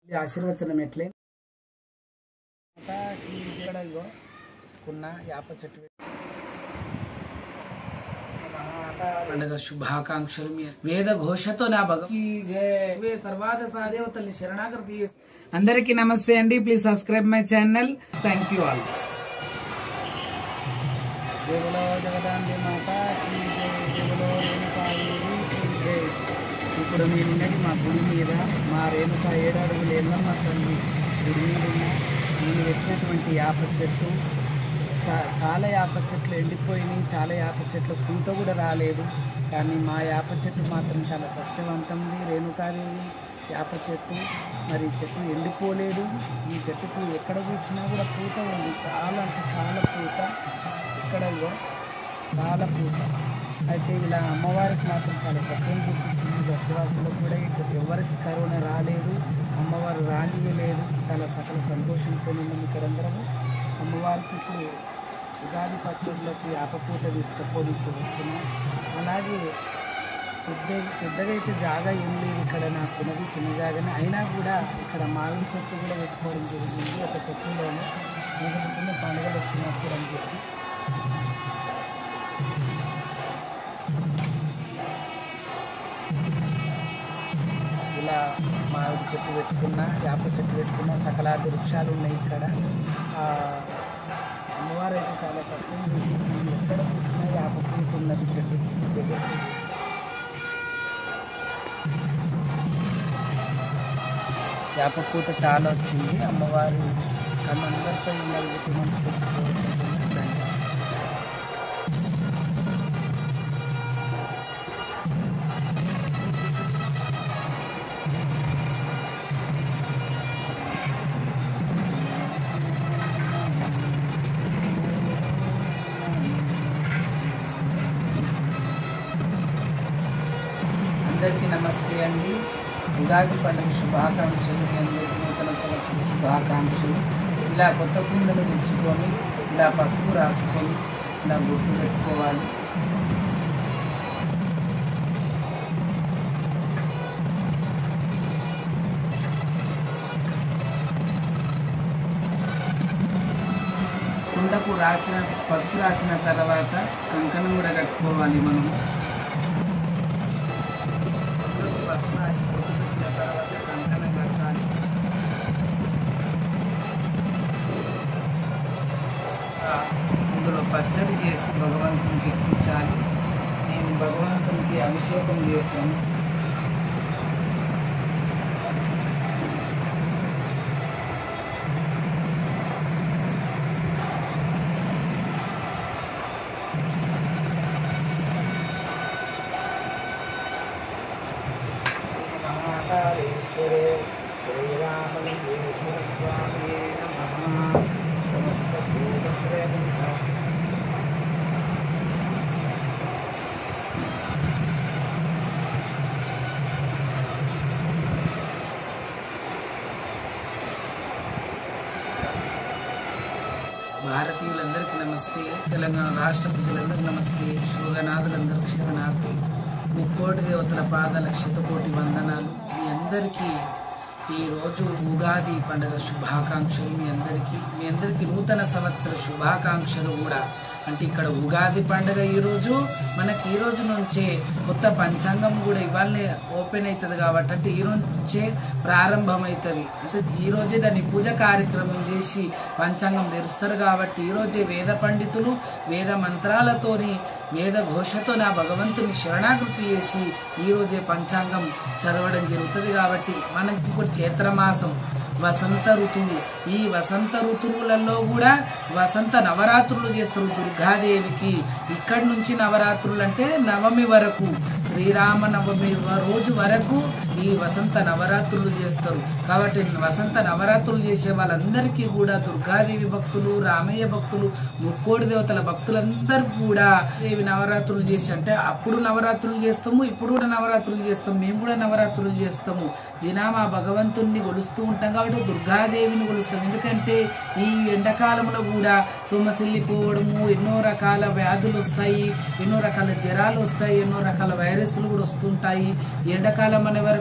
ఈ ఆశీర్వచనం ఎట్లే ఇంకా ఈ ఇక్కడ ఇగో కున్న యాప చెట్టు పెట్టి పండుగ శుభాకాంక్షలు మీ వేద ఘోషతో నా భగవ ఈ జయ సర్వాద సాదేవతల్ని శరణాగతి చేస్తూ- అందరికీ నమస్తే అండి please subscribe my channel thank you all దేవులో జగదాంబి మాత కీ జై, దేవులో రేణుకాదేవి కీ జై. ఇప్పుడు నేనున్నది మా గుడి మీద మా రేణుక ఏడు అడుగులు ఎల్లమ్మ తల్లి గుడి మీద ఉన్న నేను పెట్టినటువంటి యాప చెట్టు చా- చాలా యాప చెట్లు ఎండిపోయినాయి చాలా యాప చెట్లు పూత కూడా రాలేదు కానీ మా యాప చెట్టు మాత్రం చాలా సత్యవంతంది రేణుకాదేవి యాప చెట్టు మరి ఈ చెట్టు ఎండిపోలేదు ఈ చెట్టుకు ఎక్కడ చూసినా కూడా పూత ఉంది చాలా అంటే చాలా పూత ఇక్కడ ఇగో చాలా పూత అయితే ఇలా అమ్మవారికి మాత్రం చాలా సత్యం చూపించింది బస్తవాసులకు కూడా ఇటు ఎవరికి కరోనా రాలేదు అమ్మవారు రానియలేదు చాలా సకల సంతోషంతో ఉన్నాం ఇక్కడ అందరము అమ్మవారికి ఇప్పుడు ఉగాది పచ్చడిలోకి ఆపపూట తీసుకుపోనికి వచ్చినాం అలాగే పెద్ద పెద్దగా అయితే జాగా ఏం లేదు ఇక్కడ నాకు ఉన్నది చిన్న జాగానే అయినా కూడా ఇక్కడ మామిడి చెట్టు కూడా పెట్టుకోవడం జరిగింది ఒక చెట్టులోనే ఎందుకంటే పండుగలు వచ్చినప్పుడు అని చెప్పి ఇలా మామిడి చెట్టు పెట్టుకున్న వేప చెట్టు పెట్టుకున్న సకలాది వృక్షాలు ఉన్నాయి ఇక్కడ ఆ, అమ్మవారు అయితే చాలా తక్కువ చూపించింది ఎక్కడ చూసినా వేప పూత ఉన్నది చెట్టు దగ్గర వేప పూత చాలా వచ్చింది అమ్మవారు అందరితో ఉన్నది పెట్టి మంచి పెట్టుకోవాలి అందరికీ నమస్తే అండి ఉగాది పండుగ శుభాకాంక్షలు మీ అందరికీ నూతన సంవత్సరం శుభాకాంక్షలు ఇలా కొత్త కుండలు తెచ్చుకొని ఇలా పసుపు రాసుకొని ఇలా గుర్తు పెట్టుకోవాలి కుండకు రాసిన పసుపు రాసిన తర్వాత కంకణం కూడా కట్టుకోవాలి మనము కుండకు పసుపు రాసి పొట్టు పెట్టిన తర్వాత కంకణం కట్టాలి ఆ, ఇందులో పచ్చడి చేసి భగవంతునికి ఎక్కించాలి నేను భగవంతునికి అభిషేకం చేశాను మహాకాళేశ్వరే శ్రీరామలింగేశ్వర స్వామియే నమః సమస్త భూతప్రేమిత భారతీయులందరికీ నమస్తే తెలంగాణ రాష్ట్ర ప్రజలందరికీ నమస్తే శోగనాథులందరికీ శరణార్థి ముక్కోటి దేవతల పాదాల శతకోటి వందనాలు మీ అందరికీ ఈ రోజు ఉగాది పండుగ శుభాకాంక్షలు మీ అందరికీ మీ అందరికీ నూతన సంవత్సర శుభాకాంక్షలు కూడా అంటే ఇక్కడ ఉగాది పండుగ ఈ రోజు మనకి ఈ రోజు నుంచే కొత్త పంచాంగం కూడా ఇవాళనే ఓపెన్ అవుతుంది కాబట్టి అంటే ఈ రోజు నుంచే ప్రారంభం అవుతుంది అంటే ఈ రోజే దాని పూజ కార్యక్రమం చేసి పంచాంగం తెరుస్తారు కాబట్టి ఈ రోజే వేద పండితులు వేద మంత్రాలతోని వేద ఘోషతో నా భగవంతుని శరణాకృతి చేసి ఈ రోజే పంచాంగం చదవడం జరుగుతుంది కాబట్టి మనకి ఇప్పుడు చైత్రమాసం వసంత ఋతువు ఈ వసంత ఋతువులలో కూడా వసంత నవరాత్రులు చేస్తారు దుర్గాదేవికి ఇక్కడి నుంచి నవరాత్రులు అంటే నవమి వరకు శ్రీరామ నవమి వ- రోజు వరకు ఈ వసంత నవరాత్రులు చేస్తారు కాబట్టి వసంత నవరాత్రులు చేసే వాళ్ళందరికీ కూడా దుర్గాదేవి భక్తులు రామయ్య భక్తులు ముక్కోడి దేవతల భక్తులందరూ కూడా దేవి నవరాత్రులు చేసి అంటే అప్పుడు నవరాత్రులు చేస్తాము ఇప్పుడు కూడా నవరాత్రులు చేస్తాము మేము కూడా నవరాత్రులు చేస్తాము దినా మా భగవంతుణ్ణి కొలుస్తూ ఉంటాం కాబట్టి దుర్గాదేవిని కొలుస్తాం ఎందుకంటే ఈ ఎండాకాలంలో కూడా సొమ్మసిల్లిపోవడము ఎన్నో రకాల వ్యాధులు వస్తాయి ఎన్నో రకాల జ్వరాలు వస్తాయి ఎన్నో రకాల వైరస్లు కూడా వస్తుంటాయి ఈ ఎండాకాలం అనే వరకు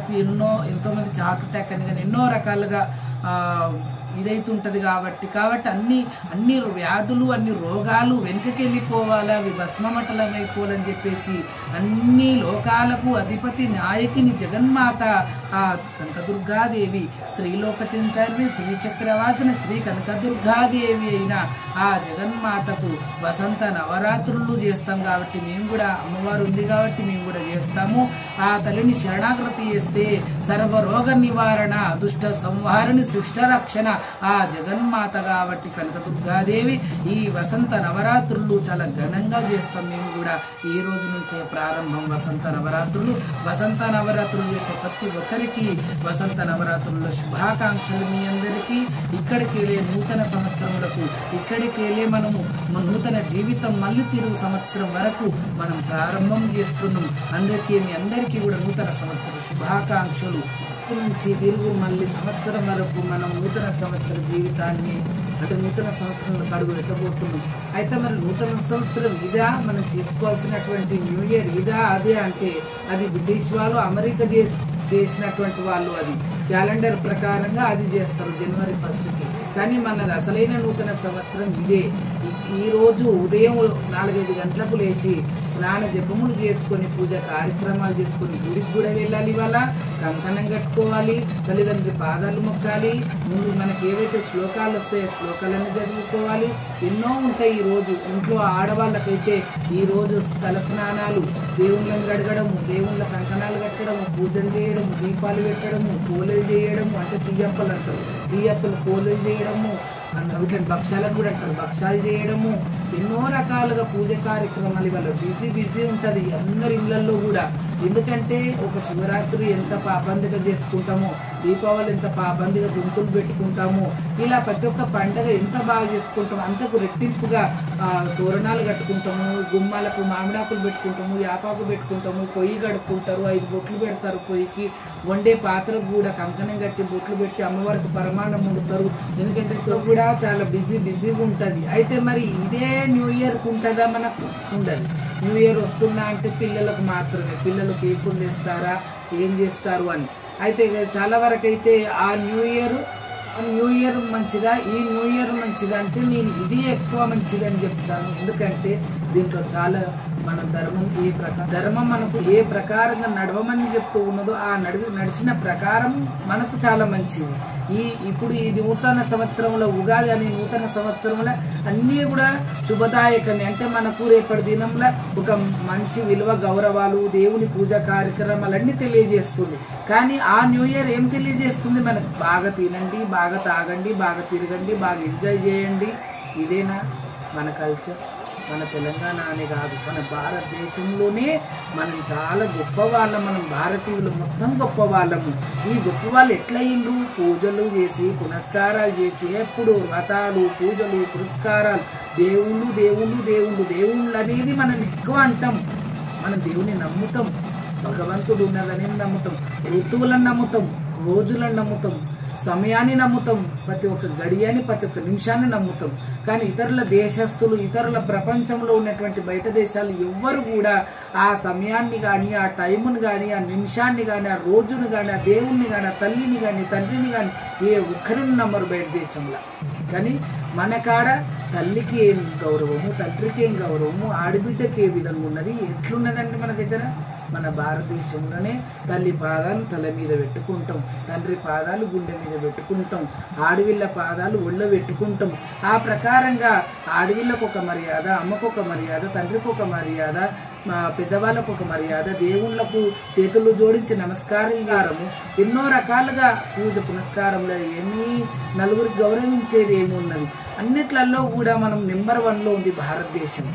వాళ్ళకు ఎన్నో ఎంతో మందికి హార్ట్ అటాక్ అని కానీ ఎన్నో రకాలుగా ఆ, ఇదైతుంటది కాబట్టి కాబట్టి అన్ని అన్ని వ్యాధులు అన్ని రోగాలు వెనుకకి వెళ్ళిపోవాలి అవి భస్మమటలమైపోవాలని చెప్పేసి అన్ని లోకాలకు అధిపతి నాయకిని జగన్మాత ఆ కనకదుర్గాదేవి శ్రీలోక చించారిని శ్రీ చక్రవాసిని శ్రీ కనకదుర్గాదేవి అయిన ఆ జగన్మాతకు వసంత నవరాత్రులు చేస్తాం కాబట్టి మేము కూడా అమ్మవారు ఉంది కాబట్టి మేము కూడా చేస్తాము ఆ తల్లిని శరణాగతి చేస్తే సర్వరోగ నివారణ దుష్ట సంహారిణి శిష్ట రక్షణ ఆ జగన్మాత కాబట్టి కనకదుర్గాదేవి ఈ వసంత నవరాత్రులు చాలా ఘనంగా చేస్తాం మేము కూడా ఈ రోజు నుంచే ప్రారంభం వసంత నవరాత్రులు వసంత నవరాత్రులు చేసే ప్రతి ఒక్కరికి వసంత నవరాత్రుల్లో శుభాకాంక్షలు మీ అందరికీ ఇక్కడికి వెళ్ళే నూతన సంవత్సరములకు ఇక్కడికి వెళ్ళే మనము మన నూతన జీవితం మళ్ళీ తిరుగు సంవత్సరం వరకు మనం ప్రారంభం చేస్తున్నాం అందరికీ మీ అందరికీ కూడా నూతన సంవత్సర శుభాకాంక్షలు ఇక్కడి నుంచి తిరుగు మళ్ళీ సంవత్సరం వరకు మనం నూతన సంవత్సర జీవితాన్ని అంటే నూతన సంవత్సరంలో అడుగు పెట్టబోతున్నాం అయితే మరి నూతన సంవత్సరం ఇదా మనం చేసుకోవాల్సినటువంటి న్యూ ఇయర్ ఇదా అదే అంటే అది బ్రిటిష్ వాళ్ళు అమెరికా చేసి చేసినటువంటి వాళ్ళు అది క్యాలెండర్ ప్రకారంగా అది చేస్తారు జనవరి ఫస్ట్ కి కానీ మనది అసలైన నూతన సంవత్సరం ఇదే ఈ- ఈ రోజు ఉదయం నాలుగైదు గంటలకు లేచి స్నాన జపములు చేసుకొని పూజ కార్యక్రమాలు చేసుకొని గుడికి కూడా వెళ్ళాలి ఇవాళ కంకణం కట్టుకోవాలి తల్లిదండ్రి పాదాలు మొక్కాలి ముందు మనకి ఏవైతే శ్లోకాలు వస్తాయో శ్లోకాలన్నీ చదువుకోవాలి ఎన్నో ఉంటాయి ఈ రోజు ఇంట్లో ఆడవాళ్ళకైతే ఈ రోజు తల స్నానాలు దేవుళ్ళని గడగడము దేవుళ్ళ కంకణాలు కట్టడము పూజలు చేయడము దీపాలు పెట్టడము పూలలు చేయడము అంటే తీయప్పలు అంటారు తీయప్పలు పూలలు చేయడము అంటారు వీటిని భక్ష్యాలను కూడా అంటారు భక్ష్యాలు చేయడము ఎన్నో రకాలుగా పూజ కార్యక్రమాలు ఇవాళ బిజీ బిజీ ఉంటది అందరి ఇళ్లలో కూడా ఎందుకంటే ఒక శివరాత్రి ఎంత పాబందిగా చేసుకుంటామో దీపావళి ఎంత పాబందిగా గుంతులు పెట్టుకుంటామో ఇలా ప్రతి ఒక్క పండగ ఎంత బాగా చేసుకుంటామో అంతకు రెట్టింపుగా ఆ, తోరణాలు కట్టుకుంటాము గుమ్మాలకు మామిడాకులు పెట్టుకుంటాము యాపాకు పెట్టుకుంటాము పొయ్యి కడుక్కుంటారు ఐదు బొట్లు పెడతారు పొయ్యికి వండే పాత్రకు కూడా కంకణం కట్టి బొట్లు పెట్టి అమ్మవారికి పరమాన్నం వండుతారు ఎందుకంటే ఇక్కడ కూడా చాలా బిజీ బిజీగా ఉంటది అయితే మరి ఇదే న్యూ ఇయర్ ఉంటుందా మనకు ఉండదు న్యూ ఇయర్ వస్తుందా అంటే పిల్లలకు మాత్రమే పిల్లలు కేకులు తెస్తారా ఏం చేస్తారు అని అయితే ఇక చాలా వరకు అయితే ఆ న్యూ ఇయర్ న్యూ ఇయర్ మంచిదా ఈ న్యూ ఇయర్ మంచిదా అంటే నేను ఇది ఎక్కువ మంచిది అని చెప్తాను ఎందుకంటే దీంట్లో చాలా మన ధర్మం ఏ ప్రకారం ధర్మం మనకు ఏ ప్రకారంగా నడవమని చెప్తూ ఉన్నదో ఆ నడివి నడిచిన ప్రకారం మనకు చాలా మంచిది ఈ ఇప్పుడు ఈ నూతన సంవత్సరంలో ఉగాది అనే నూతన సంవత్సరంలో అన్నీ కూడా శుభదాయకమే అంటే మనకు రేపటి దినంలో ఒక మనిషి విలువ గౌరవాలు దేవుని పూజ కార్యక్రమాలన్నీ తెలియజేస్తుంది కానీ ఆ న్యూ ఇయర్ ఏం తెలియజేస్తుంది మనకు బాగా తినండి బాగా తాగండి బాగా తిరగండి బాగా ఎంజాయ్ చేయండి ఇదేనా మన కల్చర్ మన తెలంగాణ అనే కాదు మన భారతదేశంలోనే మనం చాలా గొప్ప వాళ్ళం మనం భారతీయులు మొత్తం గొప్ప వాళ్ళము ఈ గొప్ప వాళ్ళు ఎట్లయిండ్రు పూజలు చేసి పునస్కారాలు చేసి ఎప్పుడు వ్రతాలు పూజలు పురస్కారాలు దేవుళ్ళు దేవుళ్ళు దేవుళ్ళు దేవుళ్ళు అనేది మనం ఎక్కువ అంటాం మనం దేవుని నమ్ముతాం భగవంతుడు ఉన్నదని నమ్ముతాం ఋతువులను నమ్ముతాం రోజులను నమ్ముతాం సమయాన్ని నమ్ముతాం ప్రతి ఒక్క గడియాన్ని ప్రతి ఒక్క నిమిషాన్ని నమ్ముతాం కానీ ఇతరుల దేశస్తులు ఇతరుల ప్రపంచంలో ఉన్నటువంటి బయట దేశాలు ఎవ్వరు కూడా ఆ సమయాన్ని కానీ ఆ టైంని కానీ ఆ నిమిషాన్ని కానీ ఆ రోజును కానీ ఆ దేవుణ్ణి కానీ ఆ తల్లిని కానీ తండ్రిని కానీ ఏ ఒక్కరిని నమ్మరు బయట దేశంలో కానీ మన కాడ తల్లికి ఏం గౌరవము తండ్రికి ఏం గౌరవము ఆడబిడ్డకి ఏ విధంగా ఉన్నది ఎట్లున్నదంటే మన దగ్గర మన భారతదేశంలోనే తల్లి పాదాలు తల మీద పెట్టుకుంటాం తండ్రి పాదాలు గుండె మీద పెట్టుకుంటాం ఆడవిళ్ళ పాదాలు ఒళ్ళో పెట్టుకుంటాం ఆ ప్రకారంగా ఆడవిళ్ళకు ఒక మర్యాద అమ్మకు ఒక మర్యాద తండ్రికి ఒక మర్యాద మా పెద్దవాళ్ళకు ఒక మర్యాద దేవుళ్ళకు చేతులు జోడించి నమస్కారంగారము ఎన్నో రకాలుగా పూజ పునస్కారంలో ఏమీ నలుగురికి గౌరవించేది ఏమున్నది అన్నిట్లలో కూడా మనం నెంబర్ వన్లో ఉంది భారతదేశం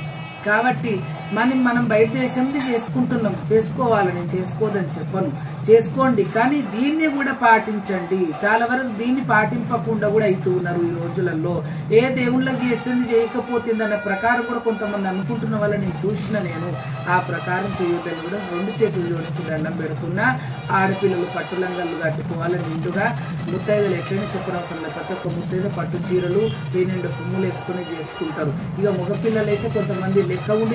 కాబట్టి మనం మనం బయట దేశంది చేసుకుంటున్నాం చేసుకోవాలి నేను చేసుకోదని చెప్పను చేసుకోండి కానీ దీన్ని కూడా పాటించండి చాలా వరకు దీన్ని పాటింపకుండా కూడా అవుతూ ఉన్నారు ఈ రోజులలో ఏ దేవుళ్ళకి చేస్తుంది చేయకపోతుంది అనే ప్రకారం కూడా కొంతమంది అనుకుంటున్న వాళ్ళ నేను చూసిన నేను ఆ ప్రకారం చేయొద్దని కూడా రెండు చేతులు జోడించి దండం పెడుతున్నా ఆడపిల్లలు పట్టు లంగాలు కట్టుకోవాలి నిండుగా ముత్తైదులు ఎట్లయినా చెప్పనవసరం లేదు ప్రతి ఒక్క ముత్తైదు పట్టు చీరలు పేనిండు సొమ్ములు వేసుకుని చేసుకుంటారు ఇక మగపిల్లలు అయితే కొంతమంది లెక్క ఉండి లెక్క లేని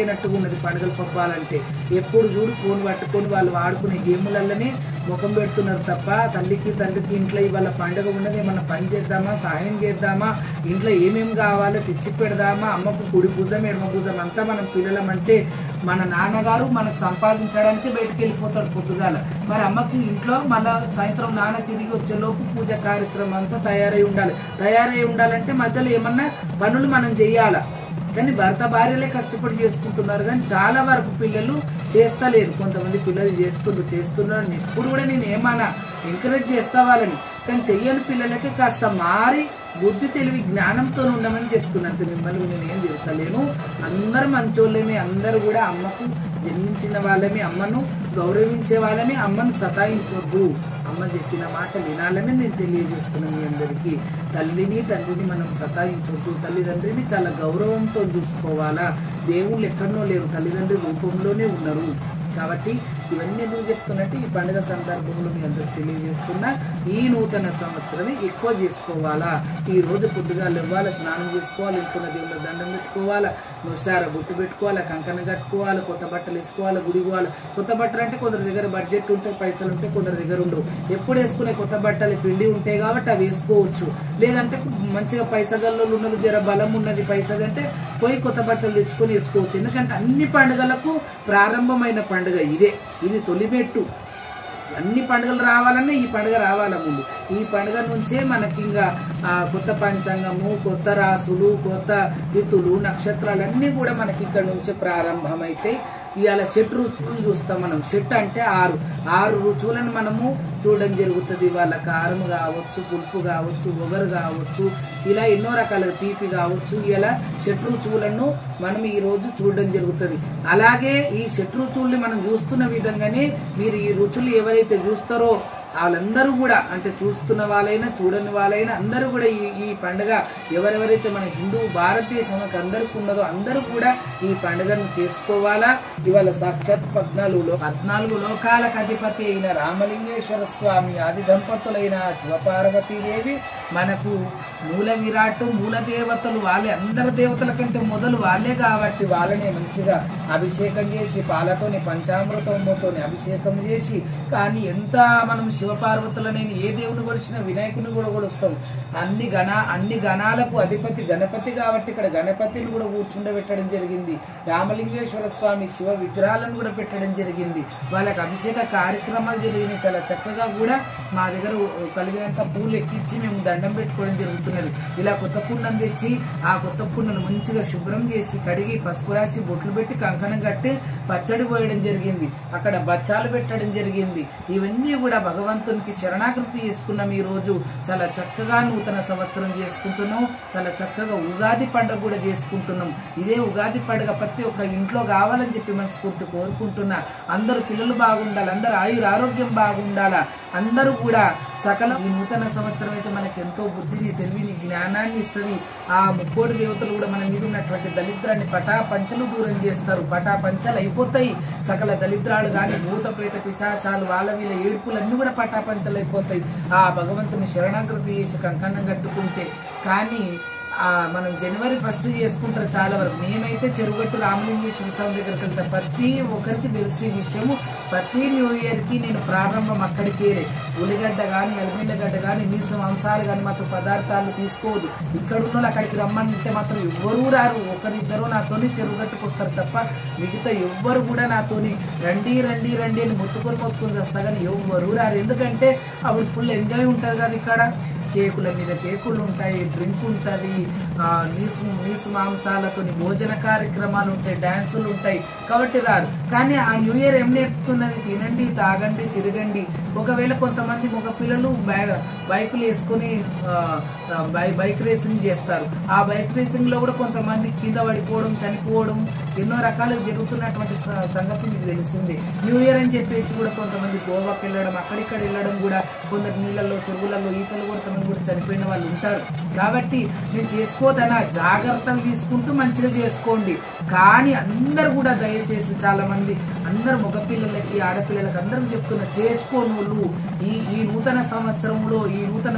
లేనట్టుగా ఉన్నది పండుగల పబ్బాలంటే ఎప్పుడు చూడు ఫోన్ పట్టుకొని వాళ్ళు ఆడుకునే గేములలోనే ముఖం పెడుతున్నారు తప్ప తల్లికి తండ్రికి ఇంట్లో ఇవాళ పండుగ ఉన్నది ఏమన్నా పని చేద్దామా సహాయం చేద్దామా ఇంట్లో ఏమేం కావాలో తెచ్చి పెడదామా అమ్మకు కుడి భుజం ఎడమ భుజం అంతా మనం పిల్లలం అంటే మన నాన్నగారు మనకు సంపాదించడానికి బయటికి వెళ్ళిపోతాడు పొద్దుగాల మరి అమ్మకి ఇంట్లో మళ్ళా సాయంత్రం నాన్న తిరిగి వచ్చే లోపు పూజ కార్యక్రమం అంతా తయారై ఉండాలి తయారై ఉండాలంటే మధ్యలో ఏమన్నా పనులు మనం చెయ్యాలా కానీ భర్త భార్యలే కష్టపడి చేసుకుంటున్నారు కానీ చాలా వరకు పిల్లలు చేస్తలేరు కొంతమంది పిల్లలు చేస్తున్నారు చేస్తున్నారు అని ఎప్పుడు కూడా నేను ఏమన్నా ఎంకరేజ్ చేస్తా వాళ్ళని కానీ చెయ్యని పిల్లలకి కాస్త మారి బుద్ధి తెలివి జ్ఞానంతో ఉండమని చెప్తున్నాను మిమ్మల్ని నేను ఏం తిరుగుతలేను అందరు మంచోళ్ళని అందరూ కూడా అమ్మకు జన్మించిన వాళ్ళని అమ్మను గౌరవించే వాళ్ళని అమ్మను సతాయించొద్దు అమ్మ చెప్పిన మాట వినాలని నేను తెలియజేస్తున్నాను మీ అందరికీ తల్లిని తండ్రిని మనం సతాయించొద్దు తల్లిదండ్రిని చాలా గౌరవంతో చూసుకోవాలా దేవుళ్ళు ఎక్కడనో లేరు తల్లిదండ్రి రూపంలోనే ఉన్నారు కాబట్టి ఇవన్నీ ఎందుకు చెప్తున్నట్టు ఈ పండుగ సందర్భంలో మీ అందరికి తెలియజేస్తున్నా ఈ నూతన సంవత్సరం ఎక్కువ చేసుకోవాలా ఈ రోజు పొద్దుగా లేవ్వాలి స్నానం చేసుకోవాలి ఇంకున్న దేవుళ్ళ దండం పెట్టుకోవాలా నొస్టార గుట్టు పెట్టుకోవాలా కంకణ కట్టుకోవాలి కొత్త బట్టలు వేసుకోవాలి గుడి పోవాలి కొత్త బట్టలు అంటే కొందరి దగ్గర బడ్జెట్ ఉంటే పైసలు ఉంటే కొందరి దగ్గర ఉండవు ఎప్పుడు వేసుకునే కొత్త బట్టలు పిండి ఉంటాయి కాబట్టి అవి వేసుకోవచ్చు లేదంటే మంచిగా పైసగల్లో ఉన్నది జర బలం ఉన్నది పైసలు అంటే పోయి కొత్త బట్టలు తెచ్చుకొని వేసుకోవచ్చు ఎందుకంటే అన్ని పండుగలకు ప్రారంభమైన పండుగ ఇదే ఇది తొలిమెట్టు అన్ని పండుగలు రావాలన్నా ఈ పండుగ రావాల ముందు ఈ పండుగ నుంచే మనకి ఇంకా ఆ, కొత్త పంచాంగము కొత్త రాసులు కొత్త తిథులు నక్షత్రాలన్నీ కూడా మనకి ఇక్కడ నుంచే ప్రారంభమైతాయి ఇవాళ షెట్ రుచులు చూస్తాం మనం షెట్ అంటే ఆరు ఆరు రుచులను మనము చూడడం జరుగుతుంది వాళ్ళ కారం కావచ్చు పులుపు కావచ్చు ఒగరు కావచ్చు ఇలా ఎన్నో రకాల తీపి కావచ్చు ఇలా షెట్ రుచువులను మనం ఈ రోజు చూడడం జరుగుతుంది అలాగే ఈ షెట్ రుచుల్ని మనం చూస్తున్న విధంగానే మీరు ఈ రుచులు ఎవరైతే చూస్తారో వాళ్ళందరూ కూడా అంటే చూస్తున్న వాళ్ళైనా చూడని వాళ్ళైనా అందరూ కూడా ఈ ఈ పండుగ ఎవరెవరైతే మన హిందూ భారతదేశంకి అందరికి ఉన్నదో అందరూ కూడా ఈ పండుగను చేసుకోవాలా ఇవాళ సాక్షాత్ పద్నాలుగు లో- పద్నాలుగు లోకాలకు అధిపతి అయిన రామలింగేశ్వర స్వామి ఆది దంపతులైన శివపార్వతీదేవి మనకు మూల విరాట్ మూల దేవతలు వాళ్ళే అందరు దేవతల కంటే మొదలు వాళ్ళే కాబట్టి వాళ్ళని మంచిగా అభిషేకం చేసి పాలతోని పంచామృతంతోని అభిషేకం చేసి కానీ ఎంత మనం శివపార్వతులని ఏ దేవుని కొలిచినా వినాయకుని కూడా కొలుస్తాం అన్ని గణ అన్ని గణాలకు అధిపతి గణపతి కాబట్టి ఇక్కడ గణపతిని కూడా కూర్చుండబెట్టడం జరిగింది రామలింగేశ్వర స్వామి శివ విగ్రహాలను కూడా పెట్టడం జరిగింది వాళ్ళకి అభిషేక కార్యక్రమాలు జరిగినాయి చాలా చక్కగా కూడా మా దగ్గర కలిగినంత పూలు ఎక్కించి మేము దండం పెట్టుకోవడం జరుగుతున్నది ఇలా కొత్త కుండను తెచ్చి ఆ కొత్త కుండను మంచిగా శుభ్రం చేసి కడిగి పసుపు రాసి బొట్లు పెట్టి కంకణం కట్టి పచ్చడి పోయడం జరిగింది అక్కడ బచ్చాలు పెట్టడం జరిగింది ఇవన్నీ కూడా భగవంతునికి శరణాకృతి చేసుకున్నాం ఈ రోజు చాలా చక్కగా నూతన సంవత్సరం చేసుకుంటున్నాం చాలా చక్కగా ఉగాది పండుగ కూడా చేసుకుంటున్నాం ఇదే ఉగాది పండుగ ప్రతి ఒక్క ఇంట్లో కావాలని చెప్పి మనస్ఫూర్తి కోరుకుంటున్నా అందరూ పిల్లలు బాగుండాలి అందరూ ఆయుర ఆరోగ్యం బాగుండాలా అందరూ కూడా సకల ఈ నూతన సంవత్సరం అయితే మనకి ఎంతో బుద్ధిని తెలివిని జ్ఞానాన్ని ఇస్తుంది ఆ ముక్కోటి దేవతలు కూడా మన మీద ఉన్నటువంటి దళిద్రాన్ని పటా పంచలు దూరం చేస్తారు పటా పంచలు అయిపోతాయి సకల దళిద్రాలు కానీ భూత ప్రేత పిశాచాలు వాళ్ళ వీళ్ళ ఏడుపులన్నీ కూడా పటా పంచలు అయిపోతాయి ఆ భగవంతుని శరణాకృతి చేసి కంకణం కట్టుకుంటే కానీ ఆ మనం జనవరి ఫస్ట్ చేసుకుంటారు చాలా వరకు మేమైతే చెరుగట్టు రామలింగేశ్వర స్వామి దగ్గరికి వెళ్తా ప్రతి ఒక్కరికి తెలిసే విషయము ప్రతి న్యూ ఇయర్ కి నేను ప్రారంభం అక్కడికే ఉల్లిగడ్డ కానీ ఎల్మిల్లగడ్డ కానీ నీసు మాంసాలు కానీ మాత్రం పదార్థాలు తీసుకోవద్దు ఇక్కడ ఉన్న వాళ్ళు అక్కడికి రమ్మంటే మాత్రం ఎవ్వరూ రారు ఒకరిద్దరు నాతోని చెరుగట్టుకు వస్తారు తప్ప మిగతా ఎవ్వరు కూడా నాతోని రండి రండి రండి అని మొత్తుకొని మొత్తుకొని వస్తా కానీ ఎవ్వరూ రారు ఎందుకంటే అప్పుడు ఫుల్ ఎంజాయ్ ఉంటుంది కదా ఇక్కడ కేకుల మీద కేకులు ఉంటాయి డ్రింక్ ఉంటుంది ఆ, నీసు నీసు మాంసాలతో భోజన కార్యక్రమాలు ఉంటాయి డాన్సులు ఉంటాయి కాబట్టి రారు కానీ ఆ న్యూ ఇయర్ ఏం నేర్పుతున్నది తినండి తాగండి తిరగండి ఒకవేళ కొంతమంది మగ పిల్లలు బ్యా- బైకులు వేసుకుని ఆ, ఆ, బై- బైక్ రేసింగ్ చేస్తారు ఆ బైక్ రేసింగ్ లో కూడా కొంతమంది కింద పడిపోవడం చనిపోవడం ఎన్నో రకాలు జరుగుతున్నటువంటి స- సంగతి మీకు తెలిసింది న్యూ ఇయర్ అని చెప్పేసి కూడా కొంతమంది గోవాకి వెళ్ళడం అక్కడిక్కడ వెళ్ళడం కూడా కొందరు నీళ్ళల్లో చెరువులలో ఈతలు కొడతామని కూడా చనిపోయిన వాళ్ళు ఉంటారు కాబట్టి నేను చేసుకోదనా జాగ్రత్తలు తీసుకుంటూ మంచిగా చేసుకోండి కానీ అందరు కూడా దయచేసి చాలా మంది అందరు మగపిల్లలకి ఆడపిల్లలకి అందరికి చెప్తున్నా చేసుకోనోళ్ళు ఈ ఈ నూతన సంవత్సరంలో ఈ నూతన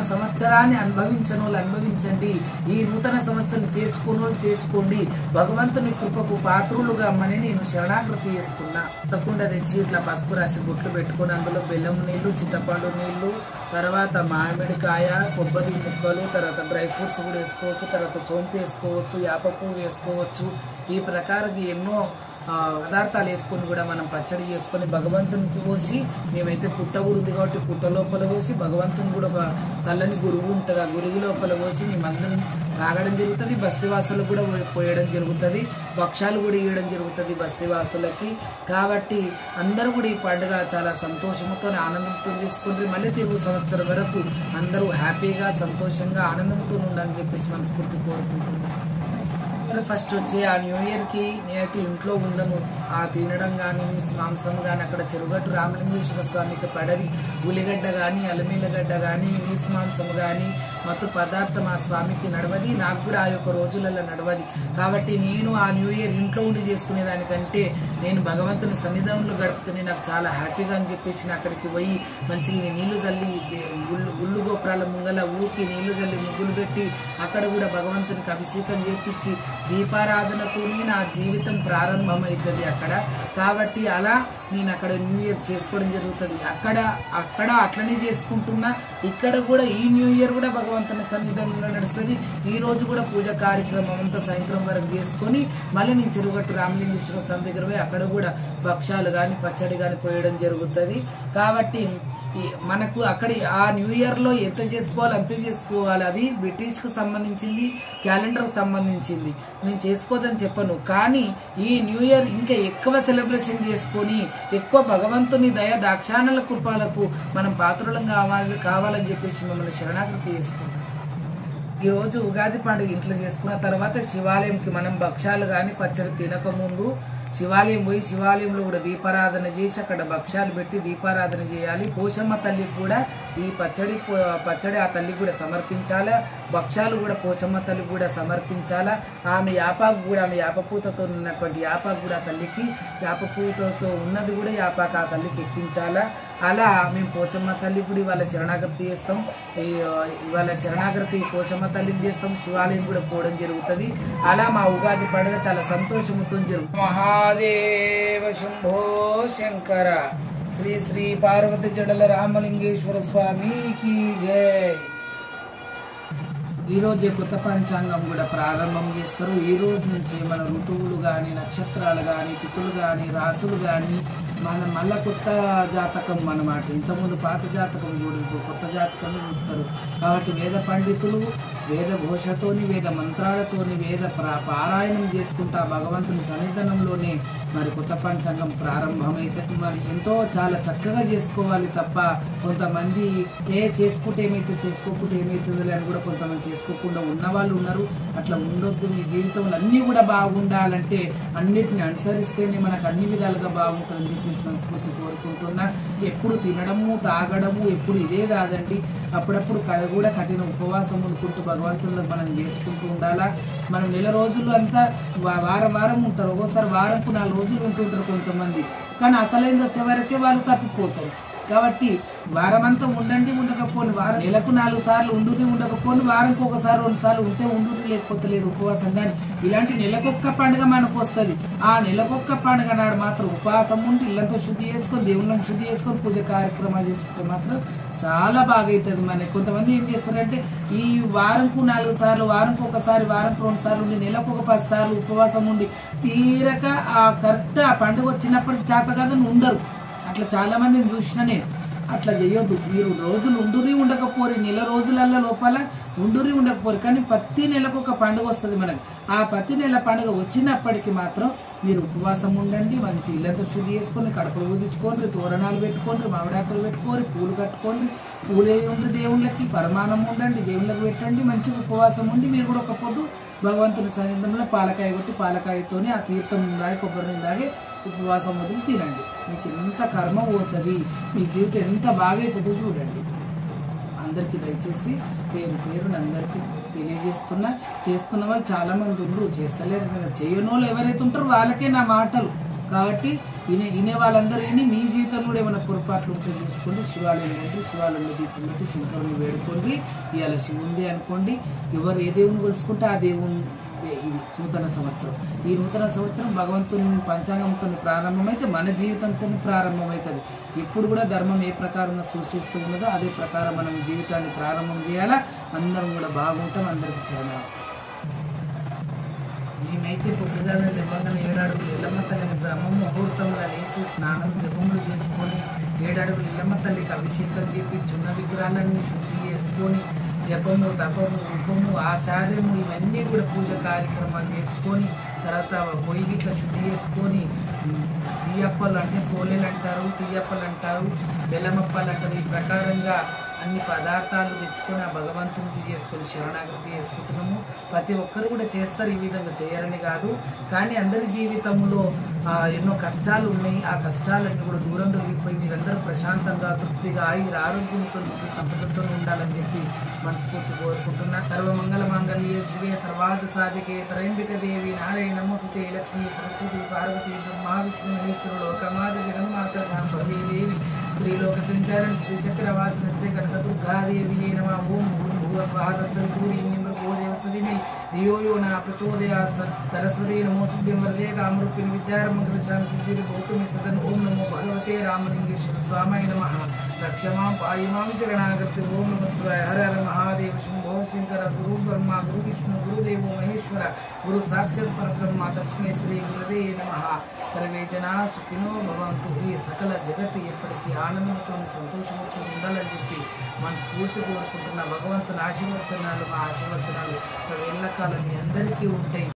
సంవత్సరాన్ని అనుభవించని వాళ్ళు అనుభవించండి ఈ నూతన సంవత్సరం చేసుకుని వాళ్ళు చేసుకోండి భగవంతుని కృపకు పాత్రులుగా అమ్మని నేను శరణాకృతి చేస్తున్నా తప్పకుండా తెచ్చి ఇట్లా పసుపు రాసి బొట్లు పెట్టుకొని అందులో బెల్లం నీళ్లు చింతపండు నీళ్లు తర్వాత మామిడికాయ కొబ్బరి ముక్కలు తర్వాత డ్రై ఫ్రూట్స్ కూడా వేసుకోవచ్చు తర్వాత సోంపు వేసుకోవచ్చు యాప పువ్వు వేసుకోవచ్చు ఈ ప్రకారం ఎన్నో ఆ, పదార్థాలు వేసుకొని కూడా మనం పచ్చడి చేసుకొని భగవంతునికి పోసి మేమైతే పుట్ట కూడా ఉంది కాబట్టి పుట్ట లోపల పోసి భగవంతుని కూడా ఒక చల్లని గురువు ఉంటుంది ఆ గురువు లోపల పోసి మేమందరం తాగడం జరుగుతుంది బస్తీవాసులకు కూడా పోయడం జరుగుతుంది భక్ష్యాలు కూడా ఇవ్వడం జరుగుతుంది బస్తీవాసులకి కాబట్టి అందరూ కూడా ఈ పండుగ చాలా సంతోషంతో ఆనందంతో చేసుకుంటారు మళ్ళీ తిరుగు సంవత్సరం వరకు అందరూ హ్యాపీగా సంతోషంగా ఆనందంతో ఉండాలని చెప్పేసి మనస్ఫూర్తి కోరుకుంటున్నాను ఫస్ట్ వచ్చి ఆ న్యూ ఇయర్ కి నేనైతే ఇంట్లో ఉండను ఆ తినడం కానీ నీసు మాంసం కానీ అక్కడ చెరుగట్టు రామలింగేశ్వర స్వామికి పడది ఉల్లిగడ్డ కానీ అలమీలగడ్డ కానీ నీసు మాంసం కానీ మత్తు పదార్థం ఆ స్వామికి నడవది నాకు కూడా ఆ యొక్క రోజులలో నడవది కాబట్టి నేను ఆ న్యూ ఇయర్ ఇంట్లో ఉండి చేసుకునే దానికంటే నేను భగవంతుని సన్నిధానంలో గడుపుతూనే నాకు చాలా హ్యాపీగా అని చెప్పేసి నేను అక్కడికి పోయి మంచిగా నేను నీళ్లు చల్లి దే- గుళ్ళు గుళ్ళు గోపురాల ముంగల ఊకి నీళ్లు చల్లి ముగ్గులు పెట్టి అక్కడ కూడా భగవంతునికి అభిషేకం చేపించి దీపారాధనతోనే నా జీవితం ప్రారంభమవుతుంది అక్కడ కాబట్టి అలా నేను అక్కడ న్యూ ఇయర్ చేసుకోవడం జరుగుతుంది అక్కడ అక్కడ అట్లనే చేసుకుంటున్నా ఇక్కడ కూడా ఈ న్యూ ఇయర్ కూడా భగవంతుని సన్నిధానంలో నడుస్తుంది ఈ రోజు కూడా పూజ కార్యక్రమం అంతా సాయంత్రం వరకు చేసుకొని మళ్ళీ నేను చెరుగట్టు రామలింగేశ్వర స్వామి దగ్గర పోయి అక్కడ కూడా భక్ష్యాలు కానీ పచ్చడి కానీ పోయడం జరుగుతుంది కాబట్టి ఈ మనకు అక్కడ ఆ న్యూ ఇయర్ లో ఎంత చేసుకోవాలి అంతే చేసుకోవాలి అది బ్రిటిష్ కు సంబంధించింది క్యాలెండర్ కు సంబంధించింది నేను చేసుకోదని చెప్పను కానీ ఈ న్యూ ఇయర్ ఇంకా ఎక్కువ సెలబ్రేషన్ చేసుకొని ఎక్కువ భగవంతుని దయ దాక్షాణల కృపాలకు మనం పాత్రలం కావాలి కావాలని చెప్పేసి మిమ్మల్ని శరణాగతి చేస్తున్నాం ఈ రోజు ఉగాది పండుగ ఇంట్లో చేసుకున్న తర్వాత శివాలయంకి మనం భక్ష్యాలు గాని పచ్చడి తినక ముందు శివాలయం పోయి శివాలయంలో కూడా దీపారాధన చేసి అక్కడ భక్ష్యాలు పెట్టి దీపారాధన చేయాలి పోషమ్మ తల్లికి కూడా ఈ పచ్చడి పో- పచ్చడి ఆ తల్లికి కూడా సమర్పించాలా భక్ష్యాలు కూడా పోషమ్మ తల్లికి కూడా సమర్పించాలా ఆమె యాపాకు కూడా ఆమె యాపపూతతో ఉన్నటువంటి యాపాకు కూడా ఆ తల్లికి యాపపూతతో ఉన్నది కూడా యాపాకు ఆ తల్లికి ఎక్కించాలా అలా మేము పోచమ్మ తల్లి కూడా ఇవాళ శరణాగతి చేస్తాం ఈ, ఆ, ఇవాళ శరణాగతి పోచమ్మ తల్లిని చేస్తాం శివాలయం కూడా పోవడం జరుగుతుంది అలా మా ఉగాది పండుగ చాలా సంతోషంతో జరుగుతుంది మహాదేవ శంభో శంకర శ్రీ శ్రీ పార్వతి జడల రామలింగేశ్వర స్వామికి జై ఈ రోజే కొత్త పంచాంగం కూడా ప్రారంభం చేస్తారు ఈ రోజు నుంచే మన ఋతువులు కానీ నక్షత్రాలు కానీ తిథులు కానీ రాసులు కానీ మన మళ్ళా కొత్త జాతకం అన్నమాట ఇంతకుముందు పాత జాతకం కూడా ఇప్పుడు కొత్త జాతకం చూస్తారు కాబట్టి వేద పండితులు వేద ఘోషతోని వేద మంత్రాలతోని వేద ప్రా- పారాయణం చేసుకుంటా భగవంతుని సన్నిధానంలోనే మరి కొత్త పంచాంగం ప్రారంభమైతే మరి ఎంతో చాలా చక్కగా చేసుకోవాలి తప్ప కొంతమంది ఏ చేసుకుంటే ఏమైతే చేసుకోకుంటే ఏమైతుందిలే అని కూడా కొంతమంది చేసుకోకుండా ఉన్న వాళ్ళు ఉన్నారు అట్లా ఉండొద్దు మీ జీవితంలో అన్ని కూడా బాగుండాలంటే అన్నిటిని అనుసరిస్తేనే మనకు అన్ని విధాలుగా బాగుంటుందని చెప్పేసి సంస్కృతి కోరుకుంటున్నా ఎప్పుడు తినడము తాగడము ఎప్పుడు ఇదే కాదండి అప్పుడప్పుడు కడ కూడా కఠిన ఉపవాసం అనుకుంటూ భగవంతుల్లో మనం చేసుకుంటూ ఉండాలా మనం నెల రోజులు అంతా వా- వారం వారం ఉంటారు ఒక్కోసారి వారంకు నాలుగు రోజులు ఉంటుంటారు కొంతమంది కానీ అసలైంది వచ్చే వరకే వాళ్ళు తప్పిపోతారు కాబట్టి వారమంతా ఉండండి ఉండకపోని వారం నెలకు నాలుగు సార్లు ఉండుని ఉండకపోని వారంకి ఒకసారి రెండు సార్లు ఉంటే ఉండుని లేకపోతే లేదు ఉపవాసం కానీ ఇలాంటి నెలకొక్క పండుగ మనకు వస్తుంది ఆ నెలకొక్క పండుగ నాడు మాత్రం ఉపవాసం ఉండి ఇల్లంతా శుద్ధి చేసుకొని దేవుళ్ళని శుద్ధి చేసుకొని పూజ కార్యక్రమాలు చేసుకుంటే మాత్రం చాలా బాగా అవుతుంది మనకి కొంతమంది ఏం చేస్తారంటే ఈ వారంకు నాలుగు సార్లు వారంకు ఒకసారి వారంకు రెండు సార్లు ఉండి నెలకు ఒక పది సార్లు ఉపవాసం ఉండి తీరక ఆ కరెక్ట్ ఆ పండుగ వచ్చినప్పటికి చేత కాదని ఉండరు అట్లా చాలా మందిని చూసిన నేను అట్లా చేయొద్దు మీరు రోజులు ఉండురి ఉండకపోరి నెల రోజులల్ల లోపల ఉండురి ఉండకపోరు కానీ ప్రతి నెలకు ఒక పండుగ వస్తుంది మనకి ఆ ప్రతి నెల పండుగ వచ్చినప్పటికీ మాత్రం మీరు ఉపవాసం ఉండండి మంచి ఇల్లంతా శుద్ధి చేసుకొని కడపలు ఊదించుకోండి తోరణాలు పెట్టుకోండి మామిడాకులు పెట్టుకోండి పూలు కట్టుకోండి పూలు ఉంది దేవుళ్ళకి పరమాణం ఉండండి దేవుళ్ళకి పెట్టండి మంచిగా ఉపవాసం ఉండి మీరు కూడా ఒక పొద్దు భగవంతుని సన్నిధంలో పాలకాయ కొట్టి పాలకాయతోనే ఆ తీర్థం దాగి కొబ్బరి నీళ్ళు తాగి ఉపవాసం వదిలి తినండి మీకు ఎంత కర్మ పోతుంది మీ జీవితం ఎంత బాగా అవుతుందో చూడండి అందరికీ దయచేసి పేరు పేరుని అందరికీ తెలియజేస్తున్నా చేస్తున్న వాళ్ళు చాలా మంది ఉండరు చేస్తలేరు కదా. చేయని వాళ్ళు ఎవరైతే ఉంటారో వాళ్ళకే నా మాటలు కాబట్టి వినే వినే వాళ్ళందరూ విని మీ జీవితంలో కూడా ఏమైనా పొరపాట్లు ఉంటే చూసుకోండి శివాలయం ఉంటే శివాలయంలో దీపం పెట్టి శంకరుని వేడుకోండి ఇవాళ శివుంది అనుకోండి ఎవరు ఏ దేవుని కొలుసుకుంటే ఆ దేవుని ఇది నూతన సంవత్సరం ఈ నూతన సంవత్సరం భగవంతుని పంచాంగంతో ప్రారంభమైతే మన జీవితంతో ప్రారంభమవుతుంది ఎప్పుడు కూడా ధర్మం ఏ ప్రకారంగా సూచిస్తూ ఉన్నదో అదే ప్రకారం మనం జీవితాన్ని ప్రారంభం చేయాలా అందరం కూడా బాగుంటాం అందరికి చాలా మేమైతే పొద్దుగాల నిమ్మగానే ఏడాడుగులు ఇల్లమ్మ తల్లిని బ్రహ్మ ముహూర్తంగా లేచి స్నానం జపములు చేసుకొని ఏడాడుగులు ఇల్లమ్మ తల్లికి అభిషేకం చేపి చున్న విగ్రహాలన్నీ శుద్ధి చేసుకొని జపము తపము ఉపము ఆచార్యము ఇవన్నీ కూడా పూజ కార్యక్రమాలు చేసుకొని తర్వాత పొయ్యి గిట్ల శుద్ధి చేసుకొని ఉమ్, తీయప్పలు అంటే పోలేలు అంటారు తీయప్పలు అంటారు బెల్లమప్పలు అంటారు ఈ ప్రకారంగా అన్ని పదార్థాలు తెచ్చుకొని ఆ భగవంతునికి చేసుకొని శరణాగతి చేసుకుంటున్నాము ప్రతి ఒక్కరు కూడా చేస్తారు ఈ విధంగా చేయరని కాదు కానీ అందరి జీవితంలో ఆ, ఎన్నో కష్టాలు ఉన్నాయి ఆ కష్టాలన్నీ కూడా దూరం తొలగిపోయి మీరందరూ ప్రశాంతంగా తృప్తిగా ఆయుర ఆరోగ్యంతో సుఖ సంపదతో ఉండాలని చెప్పి మనస్ఫూర్తి కోరుకుంటున్నా సర్వమంగళ మాంగళ్యే శివే సర్వాద సాధికే త్రయంబిక దేవి నారాయణ నమోసుతే లక్ష్మీ సరస్వతి పార్వతి బ్రహ్మ విష్ణు మహేశ్వరుడు లోకమాత జగన్మాత శాంభవీ దేవి శ్రీలోక సంచారణ శ్రీ చక్రవాసిన శ్రీ కనక దుర్గాదేవి నమ ఓం భూర్భువ స్వాహూరి దేవస్థిని ధియో యో నా ప్రచోదయా సరస్వతి నమోసుభ్యం వరదే కామరూపిణి విద్యారంభం సిద్ధిరి గౌతమి సదన్ ఓం నమో భగవతే రామలింగేశ్వర స్వామై నమ రక్షమాం పాయమాం జగనాగతి ఓం నమ శివాయ హర హర మహాదేవ శంభో శంకర గురు బ్రహ్మ గురు విష్ణు గురుదేవో మహేశ్వర గురు సాక్షాత్ పరబ్రహ్మ తస్మై శ్రీ గురుదే నమ సర్వే జనా సుఖినో భవంతు ఈ సకల జగత్తు ఎప్పటికీ ఆనందంతో సంతోషంతో ఉండాలని చెప్పి మన స్ఫూర్తి కోరుకుంటున్న భగవంతుని ఆశీర్వచనాలు మా ఆశీర్వచనాలు సర్వ ఎల్లకాలం మీ అందరికీ ఉంటాయి